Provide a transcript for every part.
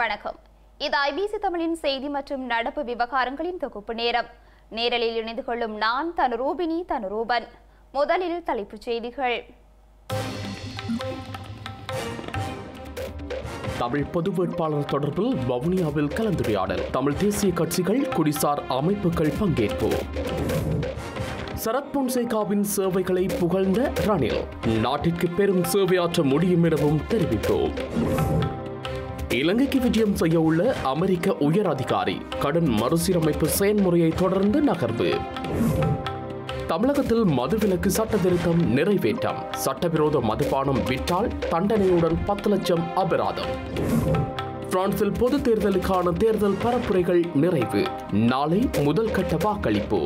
வணக்கம் இது ஐபிசி தமிழின் செய்தி மற்றும் நடப்பு விவகாரங்களின் தொகுப்பு நேரம் நேரலில் இணைந்து கொள்ளும் நான் தனு ரூபினி தனு ரூபன் முதலில் தலைப்புச் செய்திகள் தமிழ் பொது வேட்பாளர் தொடர்பில் வவுனியாவில் கலந்துரையாடல் தமிழ் தேசிய கட்சிகள் குடிசார் அமைப்புகள் பங்கேற்பு சரத் பொன்சேகாவின் சேவைகளை புகழ்ந்த ரணில் நாட்டிற்கு பெரும் சேவையாற்ற முடியும் எனவும் தெரிவித்தோம் இலங்கைக்கு விஜயம் செய்ய உள்ள அமெரிக்க உயர் அதிகாரி கடன் மறுசீரமைப்பு செயல்முறையை தொடர்ந்து நகர்வு தமிழகத்தில் மதுவிலக்கு சட்ட திருத்தம் நிறைவேற்றம் சட்டவிரோத மதுபானம் விற்றால் தண்டனையுடன் பத்து லட்சம் அபராதம் பிரான்சில் பொது தேர்தலுக்கான தேர்தல் பரப்புரைகள் நிறைவு நாளை முதல் கட்ட வாக்களிப்பு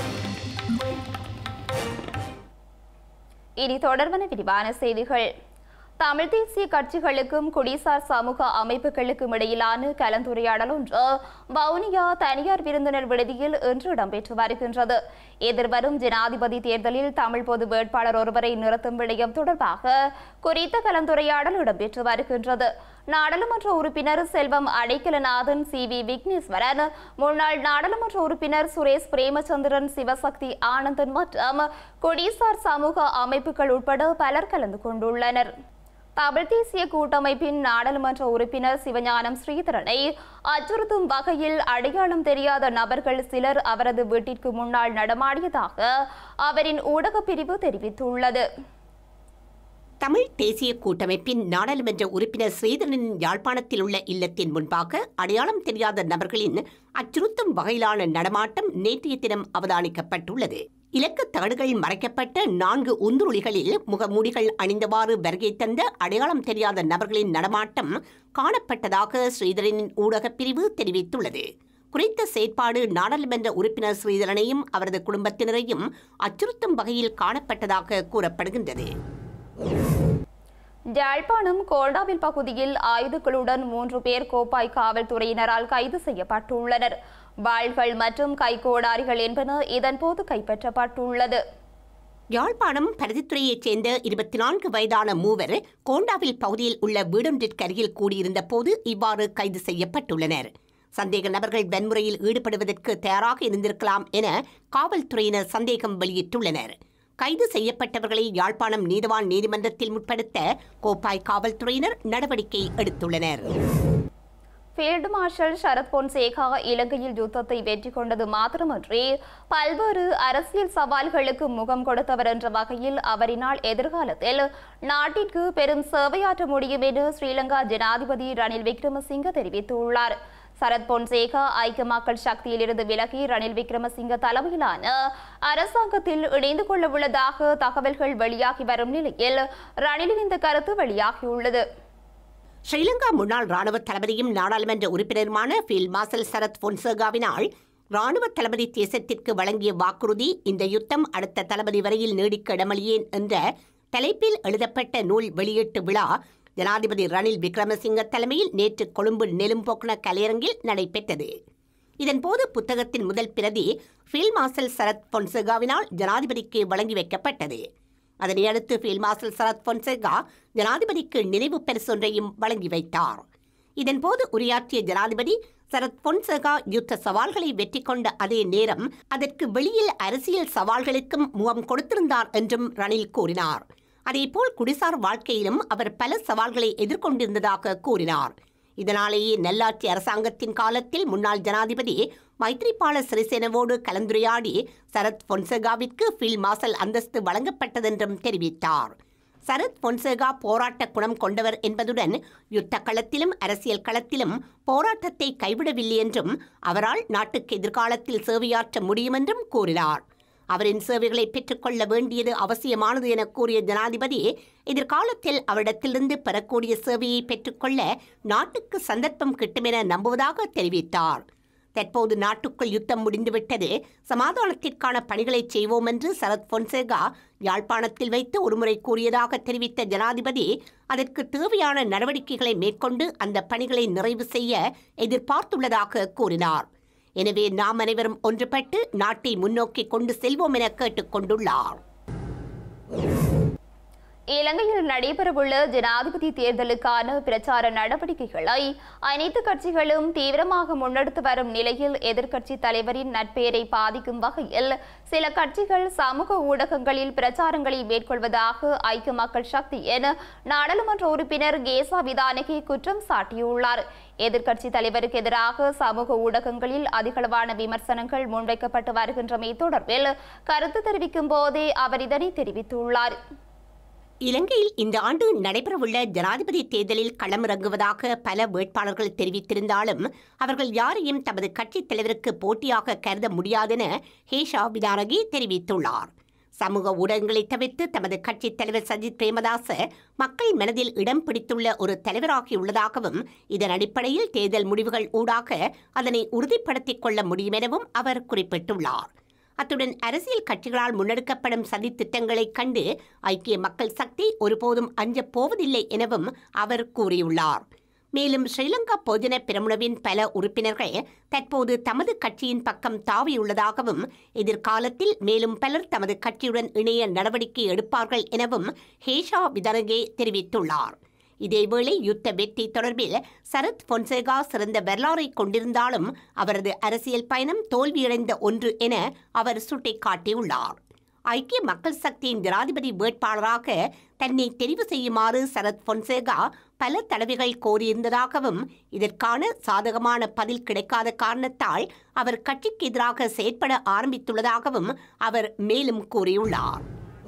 இனி தொடர்பான விரிவான செய்திகள் தமிழ் தேசிய கட்சிகளுக்கும் குடிசார் சமூக அமைப்புகளுக்கும் இடையிலான கலந்துரையாடல் ஒன்று வவுனியா தனியார் விருந்தினர் விடுதியில் இன்று இடம்பெற்று வருகின்றது எதிர்வரும் ஜனாதிபதி தேர்தலில் தமிழ் பொது வேட்பாளர் ஒருவரை நிறுத்தும் விடயம் தொடர்பாக குறித்த கலந்துரையாடல் இடம்பெற்று வருகின்றது நாடாளுமன்ற உறுப்பினர் செல்வம் அடைக்கலநாதன் சி வி விக்னேஸ்வரன் முன்னாள் நாடாளுமன்ற உறுப்பினர் சுரேஷ் பிரேமச்சந்திரன் சிவசக்தி ஆனந்தன் மற்றும் குடிசார் சமூக அமைப்புகள் உட்பட பலர் கலந்து கொண்டுள்ளனர் தமிழ் தேசிய கூட்டமைப்பின் நாடாளுமன்ற உறுப்பினர் சிவஞானம் ஸ்ரீதரனை அச்சுறுத்தும் வகையில் அடையாளம் தெரியாத நபர்கள் சிலர் அவரது வீட்டிற்கு முன்னால் நடமாடியதாக அவரின் ஊடகப் பிரிவு தெரிவித்துள்ளது தமிழ் தேசிய கூட்டமைப்பின் நாடாளுமன்ற உறுப்பினர் ஸ்ரீதரனின் யாழ்ப்பாணத்தில் உள்ள இல்லத்தின் முன்பாக அடையாளம் தெரியாத நபர்களின் அச்சுறுத்தும் வகையிலான நடமாட்டம் நேற்றைய தினம் அவதானிக்கப்பட்டுள்ளது இலக்கத் தகடுகள் மறைக்கப்பட்ட நான்கு உந்துருளிகளில் முகமூடிகள் அணிந்தவாறு வருகை தந்த அடையாளம் தெரியாத நபர்களின் நடமாட்டம் காணப்பட்டதாக ஸ்ரீதரனின் ஊடகப் பிரிவு தெரிவித்துள்ளது குறித்த செயற்பாடு நாடாளுமன்ற உறுப்பினர் ஸ்ரீதரனையும் அவரது குடும்பத்தினரையும் அச்சுறுத்தும் வகையில் காணப்பட்டதாக கூறப்படுகின்றது யாழ்ப்பாணம் கோல்டாவில் பகுதியில் ஆயுதங்களுடன் மூன்று பேர் கோப்பாய் காவல்துறையினரால் கைது செய்யப்பட்டுள்ளனர் வாள்கள் மற்றும் கைகோடாரிகள் என்பன இதன்போது கைப்பற்றப்பட்டுள்ளது யாழ்ப்பாணம் பருத்தித்துறையைச் சேர்ந்த இருபத்தி நான்கு வயதான மூவர் கோண்டாவில் பகுதியில் உள்ள வீடொன்றிற்கு அருகில் கூடியிருந்த போது இவ்வாறு கைது செய்யப்பட்டுள்ளனர் சந்தேக நபர்கள் வன்முறையில் ஈடுபடுவதற்கு தயாராக இருந்திருக்கலாம் என காவல்துறையினர் சந்தேகம் வெளியிட்டுள்ளனர் கைது செய்யப்பட்டவர்களை யாழ்ப்பாணம் நீதவான் நீதிமன்றத்தில் முற்படுத்த கோப்பாய் காவல்துறையினர் நடவடிக்கை எடுத்துள்ளனர் ஃபீல்டு மார்ஷல் சரத் பொன்சேகா இலங்கையில் யுத்தத்தை வெற்றி கொண்டது மாத்திரமன்றி பல்வேறு அரசியல் சவால்களுக்கு முகம் கொடுத்தவர் என்ற வகையில் அவரினால் எதிர்காலத்தில் நாட்டிற்கு பெரும் சேவையாற்ற முடியும் என ஸ்ரீலங்கா ஜனாதிபதி ரணில் விக்ரமசிங்க தெரிவித்துள்ளார் சரத் பொன்சேகா ஐக்கிய மக்கள் சக்தியிலிருந்து விலகி ரணில் விக்ரமசிங்க தலைமையிலான அரசாங்கத்தில் இணைந்து கொள்ள உள்ளதாக தகவல்கள் வெளியாகி வரும் நிலையில் ரணிலின் இந்த கருத்து வெளியாகியுள்ளது ஸ்ரீலங்கா முன்னாள் ராணுவ தளபதியும் நாடாளுமன்ற உறுப்பினருமான ஃபீல்ட் மார்ஷல் சரத் பொன்சேகாவினால் ராணுவ தளபதி தேசத்திற்கு வழங்கிய வாக்குறுதி இந்த யுத்தம் அடுத்த தளபதி வரையில் நீடிக்க இடமளியேன் என்ற தலைப்பில் எழுதப்பட்ட நூல் வெளியீட்டு விழா ஜனாதிபதி ரணில் விக்ரமசிங்க தலைமையில் நேற்று கொழும்பு நெலும்போக்குன கலையரங்கில் நடைபெற்றது இதன்போது புத்தகத்தின் முதல் பிரதி ஃபீல்ட் மார்ஷல் சரத் பொன்சேகாவினால் ஜனாதிபதிக்கு வழங்கி வைக்கப்பட்டது அதனையடுத்து ஃபீல்ட் மார்ஷல் சரத் பொன்சேகா ஜனாதிபதிக்கு நினைவு பரிசொன்றையும் வழங்கி வைத்தார் இதன்போது உரையாற்றிய ஜனாதிபதி சரத் பொன்சேகா யுத்த சவால்களை வெற்றி கொண்ட அதே நேரம் அதற்கு வெளியில் அரசியல் சவால்களுக்கும் முகம் கொடுத்திருந்தார் என்றும் ரணில் கூறினார் அதேபோல் குடிசார் வாழ்க்கையிலும் அவர் பல சவால்களை எதிர்கொண்டிருந்ததாக கூறினார் இதனாலேயே நல்லாட்சி அரசாங்கத்தின் காலத்தில் முன்னாள் ஜனாதிபதி மைத்ரிபால சிறிசேனவோடு கலந்துரையாடி சரத் பொன்சேகாவிற்கு ஃபீல்ட் மார்ஷல் அந்தஸ்து வழங்கப்பட்டதென்றும் தெரிவித்தார் சரத் பொன்சேகா போராட்ட குணம் கொண்டவர் என்பதுடன் யுத்த களத்திலும் அரசியல் களத்திலும் போராட்டத்தை கைவிடவில்லை என்றும் அவரால் நாட்டுக்கு எதிர்காலத்தில் சேவையாற்ற முடியும் என்றும் கூறினார் அவரின் சேவைகளை பெற்றுக்கொள்ள வேண்டியது அவசியமானது என கூறிய ஜனாதிபதி எதிர்காலத்தில் அவரிடத்திலிருந்து பெறக்கூடிய சேவையை பெற்றுக்கொள்ள நாட்டுக்கு சந்தர்ப்பம் கிட்டும் என நம்புவதாக தெரிவித்தார் தற்போது நாட்டுக்குள் யுத்தம் முடிந்துவிட்டது சமாதானத்திற்கான பணிகளை செய்வோம் என்று சரத் பொன்சேகா யாழ்ப்பாணத்தில் வைத்து ஒருமுறை கூறியதாக தெரிவித்த ஜனாதிபதி அதற்கு தேவையான நடவடிக்கைகளை மேற்கொண்டு அந்த பணிகளை நிறைவு செய்ய எதிர்பார்த்துள்ளதாக கூறினார் எனவே நாம் அனைவரும் ஒன்றுபட்டு நாட்டை முன்னோக்கி கொண்டு செல்வோம் என கேட்டுக் கொண்டுள்ளார் இலங்கையில் நடைபெறவுள்ள ஜனாதிபதி தேர்தலுக்கான பிரச்சார நடவடிக்கைகளை அனைத்து கட்சிகளும் தீவிரமாக முன்னெடுத்து வரும் நிலையில் எதிர்க்கட்சி தலைவரின் நட்பெயரை பாதிக்கும் வகையில் சில கட்சிகள் சமூக ஊடகங்களில் பிரச்சாரங்களை மேற்கொள்வதாக ஐக்கிய மக்கள் சக்தியின் நாடாளுமன்ற உறுப்பினர் கேசா விதானகி குற்றம் சாட்டியுள்ளார் எதிர்க்கட்சி தலைவருக்கு எதிராக சமூக ஊடகங்களில் அதிகளவான விமர்சனங்கள் முன்வைக்கப்பட்டு வருகின்றமை தொடர்பில் கருத்து தெரிவிக்கும் போதே அவர் இதனை தெரிவித்துள்ளார் இலங்கையில் இந்த ஆண்டு நடைபெறவுள்ள ஜனாதிபதி தேர்தலில் களமிறங்குவதாக பல வேட்பாளர்கள் தெரிவித்திருந்தாலும் அவர்கள் யாரையும் தமது கட்சித் தலைவருக்கு போட்டியாக கருத முடியாதென ஹேஷா விதானகி தெரிவித்துள்ளார் சமூக ஊடகங்களை தவிர்த்து தமது கட்சித் தலைவர் சஜித் பிரேமதாச மக்கள் மனதில் இடம் பிடித்துள்ள ஒரு தலைவராகியுள்ளதாகவும் இதன் அடிப்படையில் தேர்தல் முடிவுகள் ஊடாக அதனை உறுதிப்படுத்திக் கொள்ள முடியும் எனவும் அவர் குறிப்பிட்டுள்ளார் அத்துடன் அரசியல் கட்சிகளால் முன்னெடுக்கப்படும் சதி திட்டங்களைக் கண்டு ஐக்கிய மக்கள் சக்தி ஒருபோதும் அஞ்சப் போவதில்லை எனவும் அவர் கூறியுள்ளார் மேலும் ஸ்ரீலங்கா பொதுஜன பிரமுனவின் பல உறுப்பினர்கள் தற்போது தமது கட்சியின் பக்கம் தாவியுள்ளதாகவும் எதிர்காலத்தில் மேலும் பலர் தமது கட்சியுடன் இணைய நடவடிக்கை எடுப்பார்கள் எனவும் ஹேஷா விதரகே தெரிவித்துள்ளார் இதேவேளை யுத்த வெற்றி தொடர்பில் சரத் பொன்சேகா சிறந்த வரலாறை கொண்டிருந்தாலும் அவரது அரசியல் பயணம் தோல்வியடைந்த ஒன்று என அவர் சுட்டிக்காட்டியுள்ளார் ஐக்கிய மக்கள் சக்தியின் ஜனாதிபதி வேட்பாளராக தன்னை தெரிவு செய்யுமாறு சரத் பொன்சேகா பல தடவைகள் கோரியிருந்ததாகவும் இதற்கான சாதகமான பதில் கிடைக்காத காரணத்தால் அவர் கட்சிக்கு எதிராக செயற்பட ஆரம்பித்துள்ளதாகவும் அவர் மேலும் கூறியுள்ளார்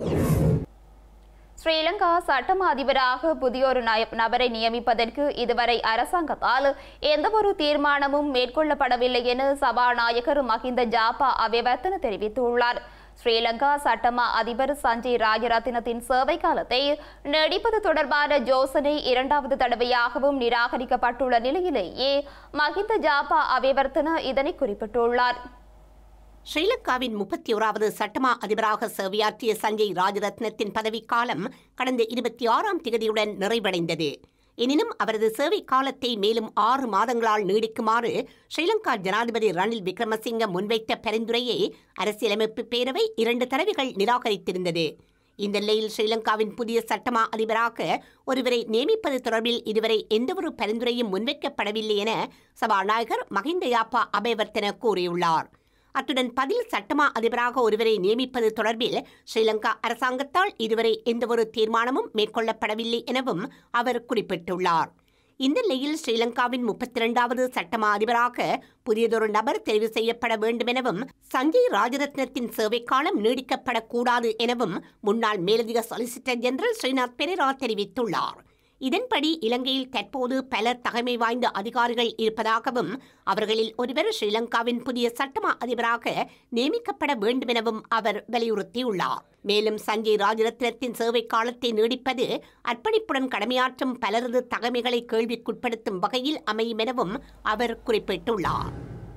ஸ்ரீலங்கா சட்டமா அதிபராக புதியொரு நய- நபரை நியமிப்பதற்கு இதுவரை அரசாங்கத்தால் எந்தவொரு தீர்மானமும் மேற்கொள்ளப்படவில்லை என சபாநாயகர் மஹிந்த ஜாபா அபிவர்த்தன தெரிவித்துள்ளார் ஸ்ரீலங்கா சட்டமா அதிபர் சஞ்சய் ராஜரத்தினத்தின் சேவை காலத்தை நீடிப்பது தொடர்பான யோசனை இரண்டாவது தடவையாகவும் நிராகரிக்கப்பட்டுள்ள நிலையிலேயே மஹிந்த ஜாபா அபிவர்த்தன இதனை குறிப்பிட்டுள்ளார் ஸ்ரீலங்காவின் முப்பத்தி ஓராவது சட்டமா அதிபராக சேவையாற்றிய சஞ்சய் ராஜரத்னத்தின் பதவிக்காலம் கடந்த இருபத்தி ஆறாம் திகதியுடன் நிறைவடைந்தது எனினும் அவரது சேவை காலத்தை மேலும் ஆறு மாதங்களால் நீடிக்குமாறு ஸ்ரீலங்கா ஜனாதிபதி ரணில் விக்ரமசிங்க முன்வைத்த பரிந்துரையை அரசியலமைப்பு பேரவை இரண்டு தடவைகள் நிராகரித்திருந்தது இந்த நிலையில் ஸ்ரீலங்காவின் புதிய சட்டமா அதிபராக ஒருவரை நியமிப்பது தொடர்பில் இதுவரை எந்தவொரு பரிந்துரையும் முன்வைக்கப்படவில்லை என சபாநாயகர் மஹிந்த யாப்பா அபேவர்த்தன கூறியுள்ளார் அத்துடன் பதில் சட்டமா அதிபராக ஒருவரை நியமிப்பது தொடர்பில் ஸ்ரீலங்கா அரசாங்கத்தால் இதுவரை எந்தவொரு தீர்மானமும் மேற்கொள்ளப்படவில்லை எனவும் அவர் குறிப்பிட்டுள்ளார் இந்த நிலையில் ஸ்ரீலங்காவின் முப்பத்தி இரண்டாவது சட்டமா அதிபராக புதியதொரு நபர் தெரிவு செய்யப்பட வேண்டுமெனவும் சஞ்சய் ராஜரத்னத்தின் சேவைக்காலம் நீடிக்கப்படக்கூடாது எனவும் முன்னாள் மேலதிக சொலிசிட்டர் ஜெனரல் ஸ்ரீநாத் பெரேரா தெரிவித்துள்ளார் இதன்படி இலங்கையில் தற்போது பல தகமை வாய்ந்த அதிகாரிகள் இருப்பதாகவும் அவர்களில் ஒருவர் ஸ்ரீலங்காவின் புதிய சட்டமா அதிபராக நியமிக்கப்பட வேண்டுமெனவும் அவர் வலியுறுத்தியுள்ளார் மேலும் சஞ்சய் ராஜரத்னத்தின் சேவை காலத்தை நீடிப்பது அர்ப்பணிப்புடன் கடமையாற்றும் பலரது தகமைகளை கேள்விக்குட்படுத்தும் வகையில் அமையும் எனவும் அவர் குறிப்பிட்டுள்ளார்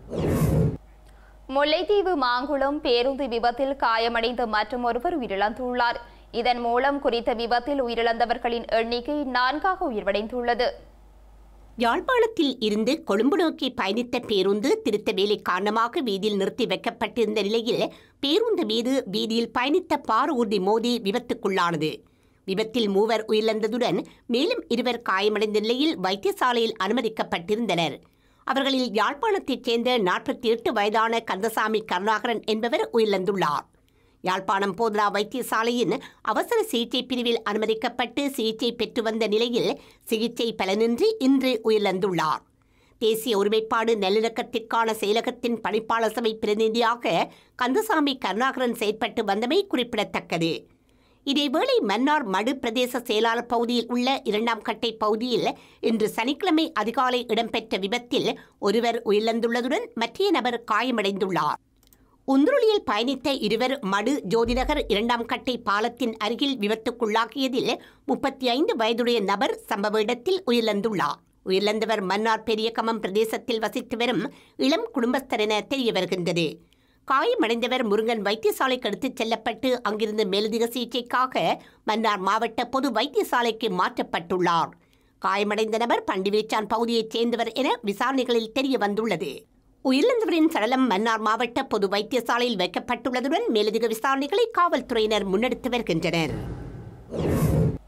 முல்லைத்தீவு மாங்குளம் பேருந்து விபத்தில் காயமடைந்த மற்றும் ஒருவர் உயிரிழந்துள்ளார் இதன் மூலம் குறித்த விபத்தில் உயிரிழந்தவர்களின் எண்ணிக்கை நான்காக உயிர்வடைந்துள்ளது யாழ்ப்பாணத்தில் இருந்து கொழும்பு நோக்கி பயணித்த பேருந்து திருத்த வேலை காரணமாக வீதியில் நிறுத்தி வைக்கப்பட்டிருந்த நிலையில் பேருந்து மீது வீதியில் பயணித்த பாரூர்தி மோதி விபத்துக்குள்ளானது விபத்தில் மூவர் உயிரிழந்ததுடன் மேலும் இருவர் காயமடைந்த நிலையில் வைத்தியசாலையில் அனுமதிக்கப்பட்டிருந்தனர் அவர்களில் யாழ்ப்பாணத்தைச் சேர்ந்த நாற்பத்தி எட்டு வயதான கந்தசாமி கருணாகரன் என்பவர் உயிரிழந்துள்ளார் யாழ்ப்பாணம் போதனா வைத்தியசாலையின் அவசர சிகிச்சை பிரிவில் அனுமதிக்கப்பட்டு சிகிச்சை பெற்று வந்த நிலையில் சிகிச்சை பலனின்றி இன்று உயிரிழந்துள்ளார் தேசிய ஒருமைப்பாடு நல்லிணக்கத்திற்கான செயலகத்தின் பணிப்பாளர் சபை பிரதிநிதியாக கந்தசாமி கருணாகரன் செயற்பட்டு வந்தமை குறிப்பிடத்தக்கது இதேவேளை மன்னார் மடு பிரதேச செயலாளர் பகுதியில் உள்ள இரண்டாம் கட்டை பகுதியில் இன்று சனிக்கிழமை அதிகாலை இடம்பெற்ற விபத்தில் ஒருவர் உயிரிழந்துள்ளதுடன் மற்றைய நபர் காயமடைந்துள்ளார் உந்துருளியில் பயணித்த இருவர் மடு ஜோதிநகர் இரண்டாம் கட்டை பாலத்தின் அருகில் விபத்துக்குள்ளாகியதில் முப்பத்தி ஐந்து வயதுடைய நபர் சம்பவ இடத்தில் உயிரிழந்துள்ளார் உயிரிழந்தவர் மன்னார் பெரியகமம் பிரதேசத்தில் வசித்து வரும் இளம் குடும்பஸ்தர் என தெரிய வருகின்றது காயமடைந்தவர் முருங்கன் வைத்தியசாலைக்கு எடுத்துச் செல்லப்பட்டு அங்கிருந்து மேலதிக சிகிச்சைக்காக மன்னார் மாவட்ட பொது வைத்தியசாலைக்கு மாற்றப்பட்டுள்ளார் காயமடைந்த நபர் பண்டிவேச்சான் பகுதியைச் சேர்ந்தவர் என விசாரணைகளில் தெரிய வந்துள்ளது உயிரிழந்தவரின் சடலம் மன்னார் மாவட்ட பொது வைத்தியசாலையில் வைக்கப்பட்டுள்ளதுடன் மேலதிக விசாரணைகளை காவல்துறையினர் முன்னெடுத்து வருகின்றனர்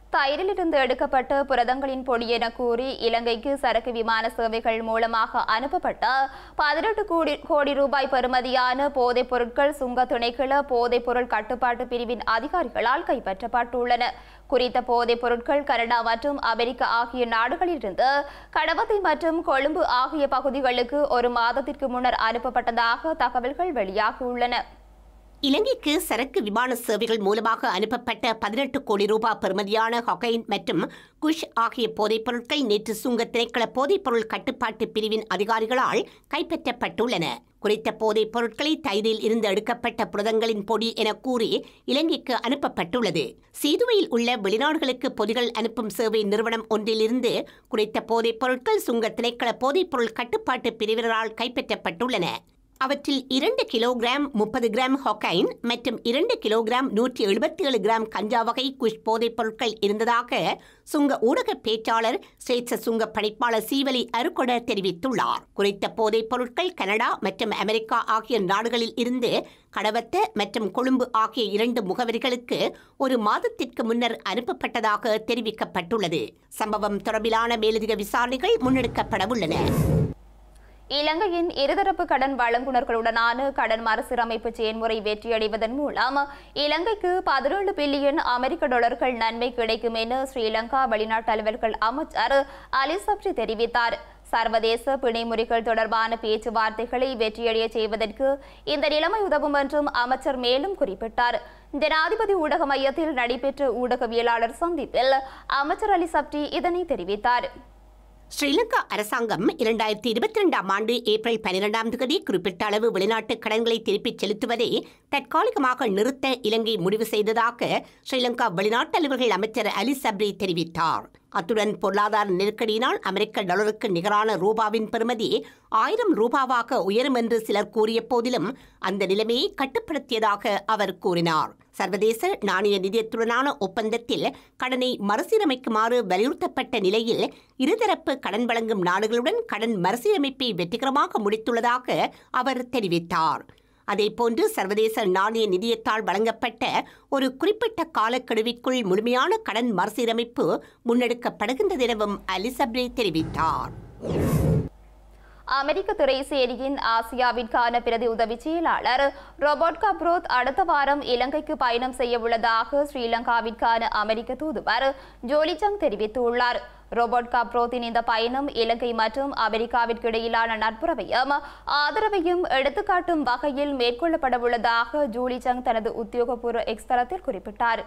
தயிரிலிருந்து எடுக்கப்பட்ட புரதங்களின் பொடி என கூறி இலங்கைக்கு சரக்கு விமான சேவைகள் மூலமாக அனுப்பப்பட்ட பதினெட்டு கோடி கோடி ரூபாய் பெறுமதியான போதைப் பொருட்கள் சுங்க திணைக்கள போதைப் பொருள் கட்டுப்பாட்டு பிரிவின் அதிகாரிகளால் கைப்பற்றப்பட்டுள்ளன குறித்த போதைப் பொருட்கள் கனடா மற்றும் அமெரிக்கா ஆகிய நாடுகளிலிருந்து கடவத்தை மற்றும் கொழும்பு ஆகிய பகுதிகளுக்கு ஒரு மாதத்திற்கு முன்னர் அனுப்பப்பட்டதாக தகவல்கள் வெளியாகியுள்ளன இலங்கைக்கு சரக்கு விமான சேவைகள் மூலமாக அனுப்பப்பட்ட பதினெட்டு கோடி ரூபாய் பெறுமதியான ஹொகைன் மற்றும் குஷ் ஆகிய போதைப் பொருட்கள் நேற்று சுங்க திணைக்கள போதைப்பொருள் கட்டுப்பாட்டு பிரிவின் அதிகாரிகளால் கைப்பற்றப்பட்டுள்ளன குறித்த போதைப் பொருட்களை தயிரில் இருந்து எடுக்கப்பட்ட புரதங்களின் பொடி என கூறி இலங்கைக்கு அனுப்பப்பட்டுள்ளது சீதுவையில் உள்ள வெளிநாடுகளுக்கு பொதிகள் அனுப்பும் சேவை நிறுவனம் ஒன்றிலிருந்து குறித்த போதைப் பொருட்கள் சுங்க திணைக்கள போதைப்பொருள் கட்டுப்பாட்டு பிரிவினரால் கைப்பற்றப்பட்டுள்ளன அவற்றில் இரண்டு கிலோகிராம் முப்பது கிராம் ஹொகைன் மற்றும் இரண்டு கிலோகிராம் நூற்றி எழுபத்தி ஏழு கிராம் கஞ்சா வகை குஷ் போதைப் பொருட்கள் இருந்ததாக சுங்க ஊடக பேச்சாளர் சிரேட்ச சுங்க பணிப்பாளர் சீவலி அருக்கொட தெரிவித்துள்ளார் குறித்த போதைப் பொருட்கள் கனடா மற்றும் அமெரிக்கா ஆகிய நாடுகளில் இருந்து கடவத்த மற்றும் கொழும்பு ஆகிய இரண்டு முகவரிகளுக்கு ஒரு மாதத்திற்கு முன்னர் அனுப்பப்பட்டதாக தெரிவிக்கப்பட்டுள்ளது சம்பவம் தொடர்பிலான மேலதிக விசாரணைகள் முன்னெடுக்கப்படவுள்ளன இலங்கையின் இருதரப்பு கடன் வழங்குனர்களுடனான கடன் மறுசீரமைப்பு செயல்முறை வெற்றியடைவதன் மூலம் இலங்கைக்கு பதினேழு பில்லியன் அமெரிக்க டாலர்கள் நன்மை கிடைக்கும் என ஸ்ரீலங்கா வெளிநாட்டு அலுவல்கள் அமைச்சர் அலி சப்ரி தெரிவித்தார் சர்வதேச பிணைமுறைகள் தொடர்பான பேச்சுவார்த்தைகளை வெற்றியடைய செய்வதற்கு இந்த நிலைமை உதவும் என்றும் அமைச்சர் மேலும் குறிப்பிட்டார் ஜனாதிபதி ஊடக மையத்தில் நடைபெற்ற ஊடகவியலாளர் சந்திப்பில் அமைச்சர் அலி சப்ரி இதனை தெரிவித்தார் ஸ்ரீலங்கா அரசாங்கம் இரண்டாயிரத்தி இருபத்தி ரெண்டாம் ஆண்டு ஏப்ரல் பனிரெண்டாம் தேதி குறிப்பிட்ட அளவு வெளிநாட்டு கடன்களை திருப்பிச் செலுத்துவதை தற்காலிகமாக நிறுத்த இலங்கை முடிவு செய்ததாக ஸ்ரீலங்கா வெளிநாட்டு அலுவல்கள் அமைச்சர் அலி சப்ரி தெரிவித்தார் அத்துடன் பொருளாதார நெருக்கடியினால் அமெரிக்க டாலருக்கு நிகரான ரூபாவின் பெறுமதி ஆயிரம் ரூபாவாக உயரும் என்று சிலர் கூறிய போதிலும் அந்த நிலைமையை கட்டுப்படுத்தியதாக அவர் கூறினார் சர்வதேச நாணய நிதியத்துடனான ஒப்பந்தத்தில் கடனை மறுசீரமைக்குமாறு வலியுறுத்தப்பட்ட நிலையில் இருதரப்பு கடன் வழங்கும் நாடுகளுடன் கடன் மறுசீரமைப்பை வெற்றிகரமாக முடித்துள்ளதாக அவர் தெரிவித்தார் அதேபோன்று சர்வதேச நாணய நிதியத்தால் வழங்கப்பட்ட ஒரு குறிப்பிட்ட காலக்கெடுவிற்குள் முழுமையான கடன் மறுசீரமைப்பு முன்னெடுக்கப்படுகின்றது எனவும் அலிசப்ரே தெரிவித்தார் அமெரிக்க திரைசேரியின் ஆசியாவிற்கான பிரதி உதவி செயலாளர் ரோபோட் கப்ரோத் அடுத்த வாரம் இலங்கைக்கு பயணம் செய்ய உள்ளதாக ஸ்ரீலங்காவிற்கான அமெரிக்க தூதுவர் ஜோலிசங் தெரிவித்துள்ளார் ரோபோட் கப்ரோத்தின் இந்த பயணம் இலங்கை மற்றும் அமெரிக்காவிற்கு இடையிலான நட்புறவையும் ஆதரவையும் எடுத்துக்காட்டும் வகையில் மேற்கொள்ளப்படவுள்ளதாக ஜூலிசங் தனது உத்தியோகபூர்வ எக்ஸ் தளத்தில் குறிப்பிட்டார்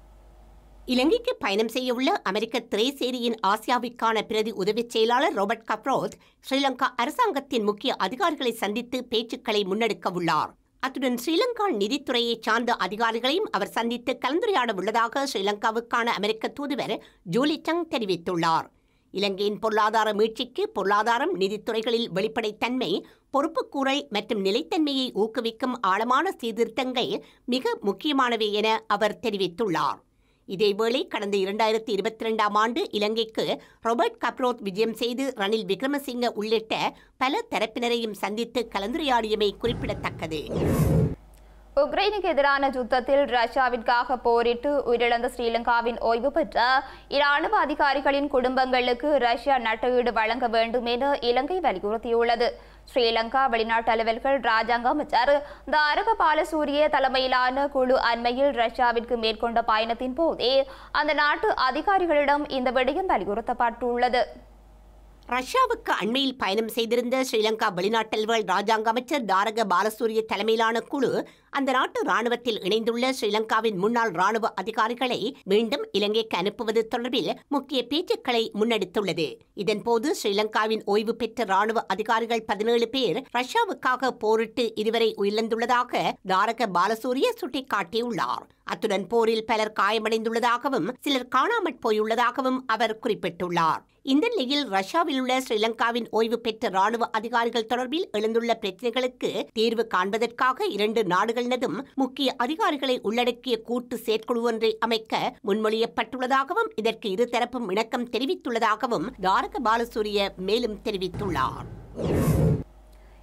இலங்கைக்கு பயணம் செய்யவுள்ள அமெரிக்க திரைசேரியின் ஆசியாவிற்கான பிரதி உதவிச் செயலாளர் ரோபர்ட் கப்ரோத் ஸ்ரீலங்கா அரசாங்கத்தின் முக்கிய அதிகாரிகளை சந்தித்து பேச்சுக்களை முன்னெடுக்க உள்ளார் அத்துடன் ஸ்ரீலங்கா நிதித்துறையை சார்ந்த அதிகாரிகளையும் அவர் சந்தித்து கலந்துரையாட உள்ளதாக ஸ்ரீலங்காவுக்கான அமெரிக்க தூதுவர் ஜூலி சங் தெரிவித்துள்ளார் இலங்கையின் பொருளாதார மீட்சிக்கு பொருளாதாரம் நிதித்துறைகளில் வெளிப்படைத்தன்மை பொறுப்புக்கூறல் மற்றும் நிலைத்தன்மையை ஊக்குவிக்கும் ஆழமான சீர்திருத்தங்கள் மிக முக்கியமானவை என அவர் தெரிவித்துள்ளார் இதேவேளை கடந்த இரண்டாயிரத்தி இருபத்தி ரெண்டாம் ஆண்டு இலங்கைக்கு ரோபர்ட் கப்ரோத் விஜயம் செய்து ரணில் விக்ரமசிங்க உள்ளிட்ட பல தரப்பினரையும் சந்தித்து கலந்துரையாடியமை குறிப்பிடத்தக்கது உக்ரைனுக்கு எதிரான யுத்தத்தில் ரஷ்யாவிற்காக போரிட்டு உயிரிழந்த ஸ்ரீலங்காவின் ஓய்வு பெற்ற இராணுவ அதிகாரிகளின் குடும்பங்களுக்கு ரஷ்யா நட்டஈடு வழங்க வேண்டும் என இலங்கை வலியுறுத்தியுள்ளது ஸ்ரீலங்கா வெளிநாட்டு அலுவல்கள் ராஜாங்க அமைச்சர் தாரக பாலசூரிய தலைமையிலான குழு அண்மையில் ரஷ்யாவிற்கு மேற்கொண்ட பயணத்தின் போதே அந்த நாட்டு அதிகாரிகளிடம் இந்த விடயம் வலியுறுத்தப்பட்டுள்ளது ரஷ்யாவுக்கு அண்மையில் பயணம் செய்திருந்த ஸ்ரீலங்கா வெளிநாட்டல்கள் ராஜாங்க அமைச்சர் தாரக பாலசூரிய தலைமையிலான குழு அந்த நாட்டு ராணுவத்தில் இணைந்துள்ள ஸ்ரீலங்காவின் முன்னாள் ராணுவ அதிகாரிகளை மீண்டும் இலங்கைக்கு அனுப்புவது தொடர்பில் முக்கிய பேச்சுக்களை முன்னெடுத்துள்ளது இதன்போது ஸ்ரீலங்காவின் ஓய்வு பெற்ற ராணுவ அதிகாரிகள் பதினேழு பேர் ரஷ்யாவுக்காக போரிட்டு இதுவரை உயிரிழந்துள்ளதாக தாரக பாலசூரிய சுட்டிக்காட்டியுள்ளார் அத்துடன் போரில் பலர் காயமடைந்துள்ளதாகவும் சிலர் காணாமற் போயுள்ளதாகவும் அவர் குறிப்பிட்டுள்ளார் இந்த நிலையில் ரஷ்யாவில் உள்ள ஸ்ரீலங்காவின் ஓய்வு பெற்ற ராணுவ அதிகாரிகள் தொடர்பில் எழுந்துள்ள பிரச்சினைகளுக்கு தீர்வு காண்பதற்காக இரண்டு நாடுகளினதும் முக்கிய அதிகாரிகளை உள்ளடக்கிய கூட்டு செயற்குழு ஒன்றை அமைக்க முன்மொழியப்பட்டுள்ளதாகவும் இதற்கு இருதரப்பும் இணக்கம் தெரிவித்துள்ளதாகவும் தாரக பாலசூரிய மேலும் தெரிவித்துள்ளார்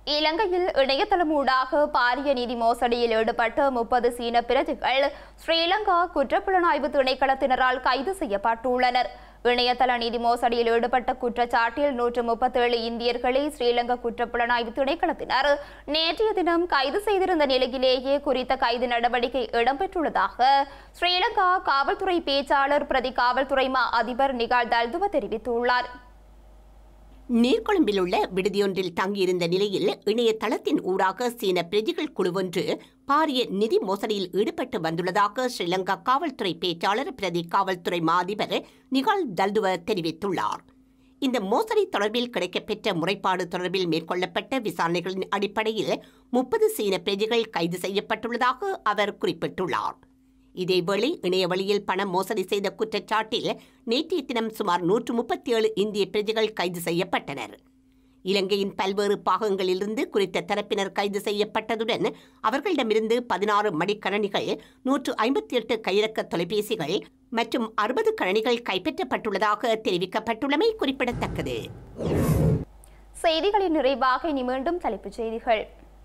இலங்கையில் இணையதளம் ஊடாக பாரிய நிதி மோசடியில் ஈடுபட்ட முப்பது சீன பிரஜைகள் ஸ்ரீலங்கா குற்றப்புலனாய்வு திணைக்களத்தினரால் கைது செய்யப்பட்டுள்ளனர் இணையதள நிதி மோசடியில் ஈடுபட்ட குற்றச்சாட்டில் நூற்று முப்பத்தேழு இந்தியர்களை ஸ்ரீலங்கா குற்றப்புலனாய்வு திணைக்களத்தினர் நேற்றைய தினம் கைது செய்திருந்த நிலையிலேயே குறித்த கைது நடவடிக்கை இடம்பெற்றுள்ளதாக ஸ்ரீலங்கா காவல்துறை பேச்சாளர் பிரதி காவல்துறை மா அதிபர் நிகால் தல்துவ தெரிவித்துள்ளார் நீர்கொழும்பில் உள்ள விடுதியொன்றில் தங்கியிருந்த நிலையில் இணையதளத்தின் ஊடாக சீன பிரஜைகள் குழுவொன்று பாரிய நிதி மோசடியில் ஈடுபட்டு வந்துள்ளதாக ஸ்ரீலங்கா காவல்துறை பேச்சாளர் பிரதி காவல்துறை மாதிபர் நிகால் தல்துவ தெரிவித்துள்ளார் இந்த மோசடி தொடர்பில் கிடைக்கப்பெற்ற முறைப்பாடு தொடர்பில் மேற்கொள்ளப்பட்ட விசாரணைகளின் அடிப்படையில் முப்பது சீன பிரஜைகள் கைது செய்யப்பட்டுள்ளதாக அவர் குறிப்பிட்டுள்ளார் இதேவேளை இணைய வழியில் பண மோசடி செய்த குற்றச்சாட்டில் நேற்றைய தினம் சுமார் நூற்று முப்பத்தி ஏழு இந்திய பிரஜைகள் கைது செய்யப்பட்டனர் இலங்கையின் பல்வேறு பாகங்களிலிருந்து குறித்த தரப்பினர் கைது செய்யப்பட்டதுடன் அவர்களிடமிருந்து பதினாறு மடிக்கணனிகள் நூற்று ஐம்பத்தி எட்டு கையிறக்க தொலைபேசிகள் மற்றும் அறுபது கணனிகள் கைப்பற்றப்பட்டுள்ளதாக தெரிவிக்கப்பட்டுள்ளமை குறிப்பிடத்தக்கது செய்திகளின் நிறைவாக இனி மீண்டும் தலைப்புச் செய்திகள்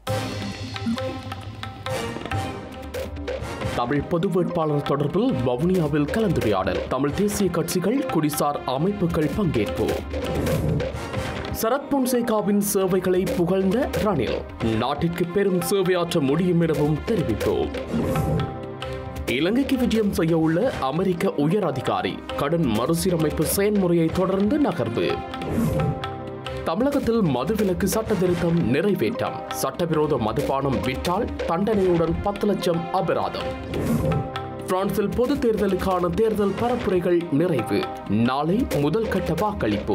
தமிழ் பொது வேட்பாளர் தொடர்பில் வவுனியாவில் கலந்துரையாடல் தமிழ் தேசிய கட்சிகள் குடிசார் அமைப்புகள் பங்கேற்பு சரத் பொன்சேகாவின் சேவைகளை புகழ்ந்த ரணில் நாட்டிற்கு பெரும் சேவையாற்ற முடியும் எனவும் தெரிவிப்பு இலங்கைக்கு விஜயம் செய்ய உள்ள அமெரிக்க உயர் அதிகாரி கடன் மறுசீரமைப்பு செயல்முறையை தொடர்ந்து நகர்வு தமிழகத்தில் மதுவிலக்கு சட்ட திருத்தம் நிறைவேற்றம் சட்டவிரோத மதுபானம் விற்றால் தண்டனையுடன் பத்து லட்சம் அபராதம் பிரான்சில் பொது தேர்தலுக்கான தேர்தல் பரப்புரைகள் நிறைவு நாளை முதல் கட்ட வாக்களிப்பு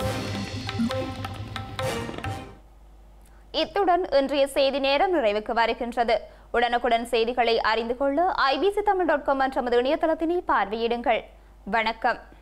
இத்துடன் இன்றைய செய்தி நேரம் நிறைவுக்கு வருகின்றது உடனுக்குடன் செய்திகளை அறிந்து கொள்ள ஐபிசி தமிழ் டாட் காம் என்ற நமது இணையதளத்தினை பார்வையிடுங்கள் வணக்கம்